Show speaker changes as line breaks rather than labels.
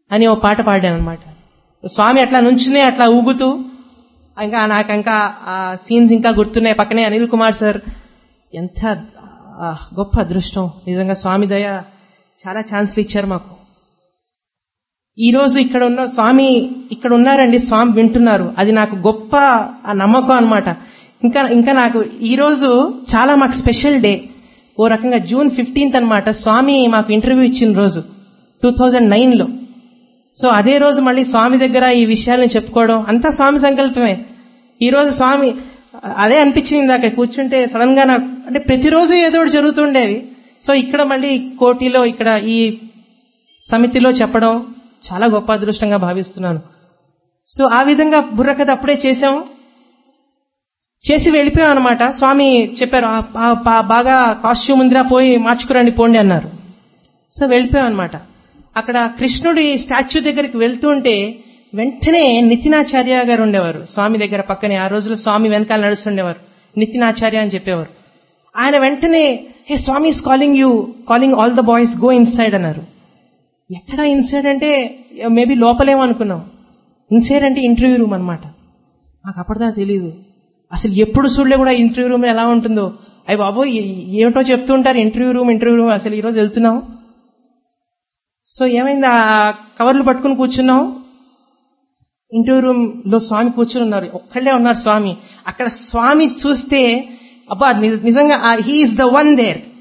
అని ఓ పాట పాడాను అనమాట స్వామి అట్లా నుంచునే అట్లా ఊగుతూ ఇంకా నాకు ఇంకా ఆ సీన్స్ ఇంకా గుర్తున్నాయి పక్కనే అనిల్ కుమార్ సార్ ఎంత ఆ, గొప్ప అదృష్టం నిజంగా స్వామి దయ చాలా ఛాన్స్లు ఇచ్చారు మాకు ఈ రోజు ఇక్కడ ఉన్న స్వామి ఇక్కడ ఉన్నారండి స్వామి వింటున్నారు అది నాకు గొప్ప ఆ నమ్మకం అన్నమాట ఇంకా ఇంకా నాకు ఈ రోజు చాలా మాకు స్పెషల్ డే ఓ రకంగా జూన్ ఫిఫ్టీన్త్ అన్నమాట స్వామి మాకు ఇంటర్వ్యూ ఇచ్చిన రోజు టూ థౌజండ్ లో సో అదే రోజు మళ్ళీ స్వామి దగ్గర ఈ విషయాలను చెప్పుకోవడం అంతా స్వామి సంకల్పమే ఈ రోజు స్వామి అదే అనిపించింది ఇందాక కూర్చుంటే సడన్ గా నాకు అంటే ప్రతిరోజు ఏదో ఒకటి జరుగుతుండేవి సో ఇక్కడ మళ్ళీ కోటిలో ఇక్కడ ఈ సమితిలో చెప్పడం చాలా గొప్ప అదృష్టంగా భావిస్తున్నాను సో ఆ విధంగా బుర్రకథ అప్పుడే చేశాం చేసి వెళ్ళిపోయాం అనమాట స్వామి చెప్పారు "ఆ, ఆ, బా- బాగా కాస్ట్యూమ్ ఉందిరా పోయి మార్చుకురండి పోండి అన్నారు సో వెళ్ళిపోయాం అనమాట అక్కడ కృష్ణుడి స్టాచ్యూ దగ్గరికి వెళ్తుంటే వెంటనే నితినాచార్య గారు ఉండేవారు స్వామి దగ్గర పక్కనే ఆ రోజుల్లో స్వామి వెనకాల నడుస్తుండేవారు నితినాచార్య అని చెప్పేవారు ఆయన వెంటనే hey Swami is calling you calling all the boys go inside అన్నారు ఎక్కడ ఇన్సైడ్ అంటే మేబీ లోపలేమో అనుకున్నాం ఇన్సైడ్ అంటే ఇంటర్వ్యూ రూమ్ అనమాట నాకు అప్పటిదా తెలియదు అసలు ఎప్పుడు చూడలే కూడా ఇంటర్వ్యూ రూమ్ ఎలా ఉంటుందో అయ్యి బాబు ఏమిటో చెప్తుంటారు ఇంటర్వ్యూ రూమ్ ఇంటర్వ్యూ రూమ్ అసలు ఈరోజు వెళ్తున్నాం సో ఏమైంది ఆ కవర్లు పట్టుకుని కూర్చున్నాం ఇంటర్వ్యూ రూమ్ లో స్వామి కూర్చుని ఉన్నారు ఒక్కళ్ళే ఉన్నారు స్వామి అక్కడ స్వామి చూస్తే అబ్బా ని- నిజంగా హీఈస్ ద వన్ దేర్